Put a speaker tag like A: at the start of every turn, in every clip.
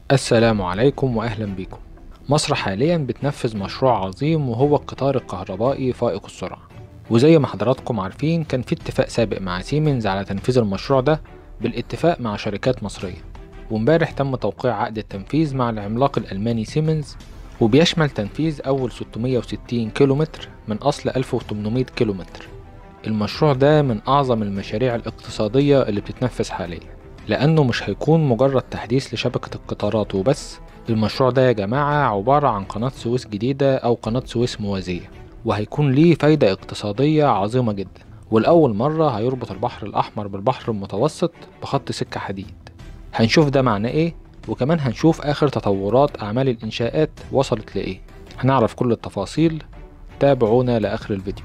A: السلام عليكم وأهلا بكم مصر حاليا بتنفذ مشروع عظيم وهو القطار الكهربائي فائق السرعة وزي ما حضراتكم عارفين كان في اتفاق سابق مع سيمنز على تنفيذ المشروع ده بالاتفاق مع شركات مصرية وامبارح تم توقيع عقد التنفيذ مع العملاق الألماني سيمنز وبيشمل تنفيذ أول 660 كيلومتر من أصل 1800 كيلومتر المشروع ده من أعظم المشاريع الاقتصادية اللي بتتنفذ حاليا لأنه مش هيكون مجرد تحديث لشبكة القطارات وبس المشروع ده يا جماعة عبارة عن قناة سويس جديدة أو قناة سويس موازية وهيكون ليه فايدة اقتصادية عظيمة جدا والأول مرة هيربط البحر الأحمر بالبحر المتوسط بخط سكة حديد هنشوف ده معناه إيه وكمان هنشوف آخر تطورات أعمال الإنشاءات وصلت لإيه هنعرف كل التفاصيل تابعونا لآخر الفيديو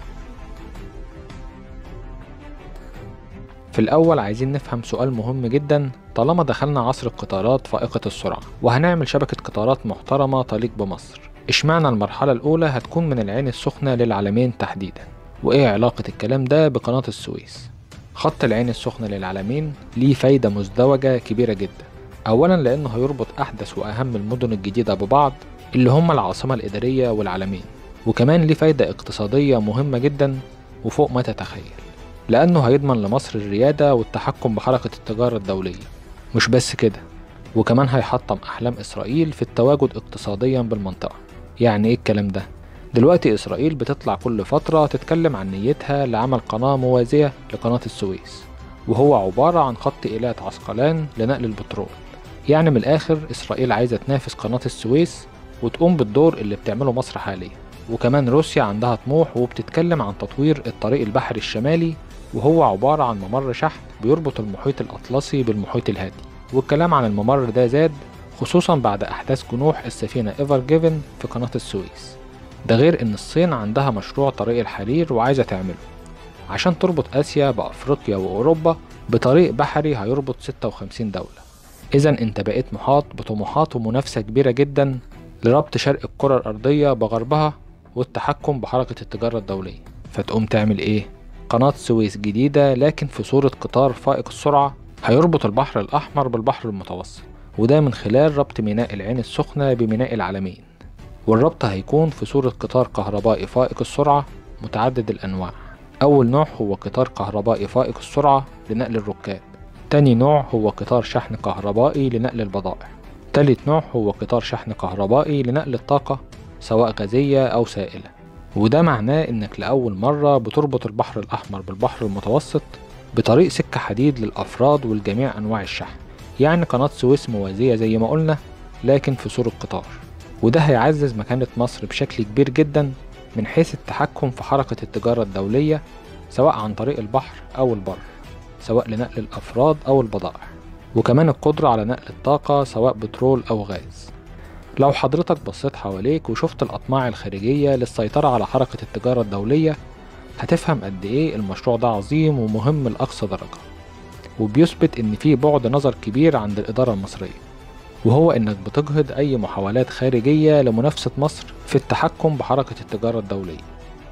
A: في الأول عايزين نفهم سؤال مهم جدا طالما دخلنا عصر القطارات فائقة السرعة وهنعمل شبكة قطارات محترمة تليق بمصر اشمعنى المرحلة الأولى هتكون من العين السخنة للعلمين تحديدا وإيه علاقة الكلام ده بقناة السويس خط العين السخنة للعلمين ليه فايدة مزدوجة كبيرة جدا أولا لأنه هيربط أحدث وأهم المدن الجديدة ببعض اللي هم العاصمة الإدارية والعلمين وكمان ليه فايدة اقتصادية مهمة جدا وفوق ما تتخيل لأنه هيضمن لمصر الريادة والتحكم بحركة التجارة الدولية مش بس كده وكمان هيحطم أحلام إسرائيل في التواجد اقتصاديا بالمنطقة يعني إيه الكلام ده؟ دلوقتي إسرائيل بتطلع كل فترة تتكلم عن نيتها لعمل قناة موازية لقناة السويس وهو عبارة عن خط إيلات عسقلان لنقل البترول يعني من الآخر إسرائيل عايزة تنافس قناة السويس وتقوم بالدور اللي بتعمله مصر حاليا وكمان روسيا عندها طموح وبتتكلم عن تطوير الطريق البحري الشمالي وهو عبارة عن ممر شحن بيربط المحيط الأطلسي بالمحيط الهادي والكلام عن الممر ده زاد خصوصا بعد أحداث جنوح السفينة إيفر جيفن في قناة السويس ده غير إن الصين عندها مشروع طريق الحرير وعايزة تعمله عشان تربط آسيا بأفريقيا وأوروبا بطريق بحري هيربط 56 دولة إذا أنت بقيت محاط بطموحات ومنافسة كبيرة جدا لربط شرق الكرة الأرضية بغربها والتحكم بحركة التجارة الدولية فتقوم تعمل إيه؟ قناة سويس جديدة لكن في صورة قطار فائق السرعة هيربط البحر الأحمر بالبحر المتوسط وده من خلال ربط ميناء العين السخنة بميناء العلمين والربط هيكون في صورة قطار كهربائي فائق السرعة متعدد الأنواع أول نوع هو قطار كهربائي فائق السرعة لنقل الركاب تاني نوع هو قطار شحن كهربائي لنقل البضائع تالت نوع هو قطار شحن كهربائي لنقل الطاقة سواء غازية أو سائلة وده معناه إنك لأول مرة بتربط البحر الأحمر بالبحر المتوسط بطريق سكة حديد للأفراد والجميع أنواع الشحن يعني قناة سويس موازية زي ما قلنا لكن في صورة قطار وده هيعزز مكانة مصر بشكل كبير جدا من حيث التحكم في حركة التجارة الدولية سواء عن طريق البحر أو البر سواء لنقل الأفراد أو البضائع وكمان القدرة على نقل الطاقة سواء بترول أو غاز لو حضرتك بصيت حواليك وشفت الأطماع الخارجية للسيطرة على حركة التجارة الدولية هتفهم قد إيه المشروع ده عظيم ومهم لأقصى درجة وبيثبت إن في بعد نظر كبير عند الإدارة المصرية وهو إنك بتجهض أي محاولات خارجية لمنافسة مصر في التحكم بحركة التجارة الدولية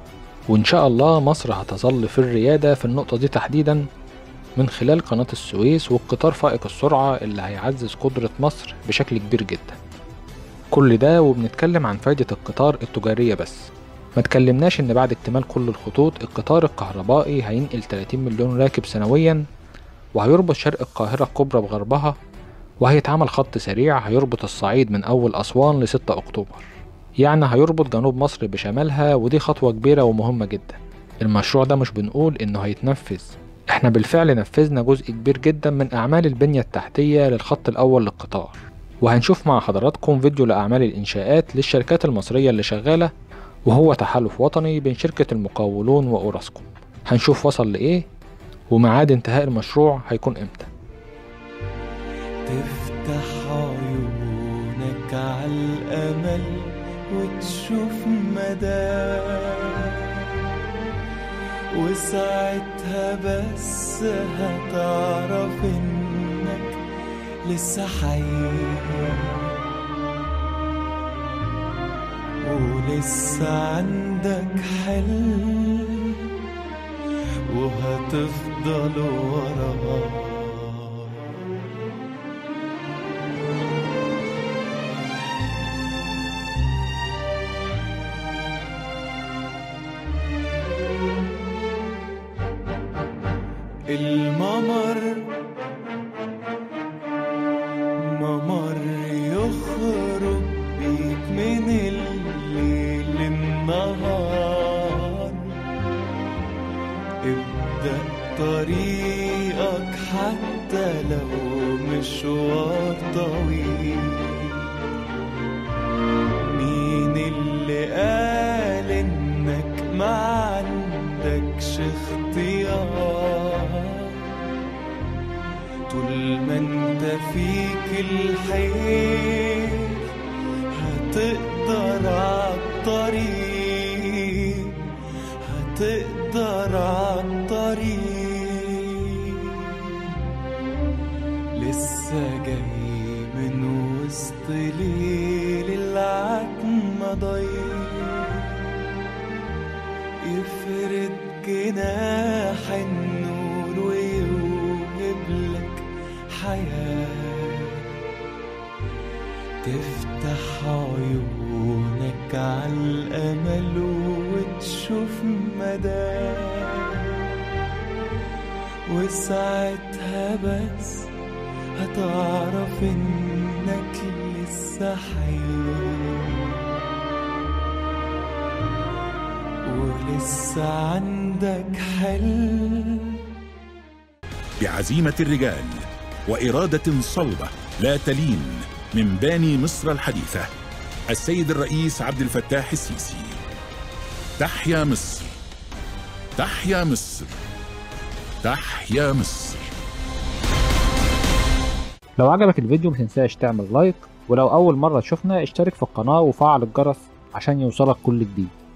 A: وإن شاء الله مصر هتظل في الريادة في النقطة دي تحديدا من خلال قناة السويس والقطار فائق السرعة اللي هيعزز قدرة مصر بشكل كبير جدا كل ده وبنتكلم عن فايدة القطار التجارية بس ما تكلمناش ان بعد اكتمال كل الخطوط القطار الكهربائي هينقل 30 مليون راكب سنويا وهيربط شرق القاهرة الكبرى بغربها وهيتعمل خط سريع هيربط الصعيد من أول أسوان لستة أكتوبر يعني هيربط جنوب مصر بشمالها ودي خطوة كبيرة ومهمة جدا المشروع ده مش بنقول إنه هيتنفذ احنا بالفعل نفذنا جزء كبير جدا من أعمال البنية التحتية للخط الأول للقطار وهنشوف مع حضراتكم فيديو لأعمال الإنشاءات للشركات المصرية اللي شغالة وهو تحالف وطني بين شركة المقاولون وأوراسكوم هنشوف وصل لإيه وميعاد انتهاء المشروع هيكون إمتى
B: تفتح عيونك على الأمل وتشوف مدى وساعتها بس هتعرف إنك لسه حي ولسه عندك حلم وهتفضل وراه تخرج بيك من الليل للنهار ابدأ طريقك حتى لو مشوار طويل مين اللي قال انك ما عندكش اختيار طول ما انت فيك الحيل هتقدر عالطريق هتقدر عالطريق لسه جاي من وسط ليل العتمة ضيق يفرد جناح النور ويوهب لك حياة تفتح عيونك عالأمل وتشوف مدى وساعتها بس هتعرف انك لسه حي ولسه عندك حلم
C: بعزيمة الرجال وإرادة صلبة لا تلين من باني مصر الحديثة السيد الرئيس عبد الفتاح السيسي تحيا مصر تحيا مصر تحيا مصر
A: لو عجبك الفيديو متنساش تعمل لايك ولو أول مرة تشوفنا اشترك في القناة وفعل الجرس عشان يوصلك كل جديد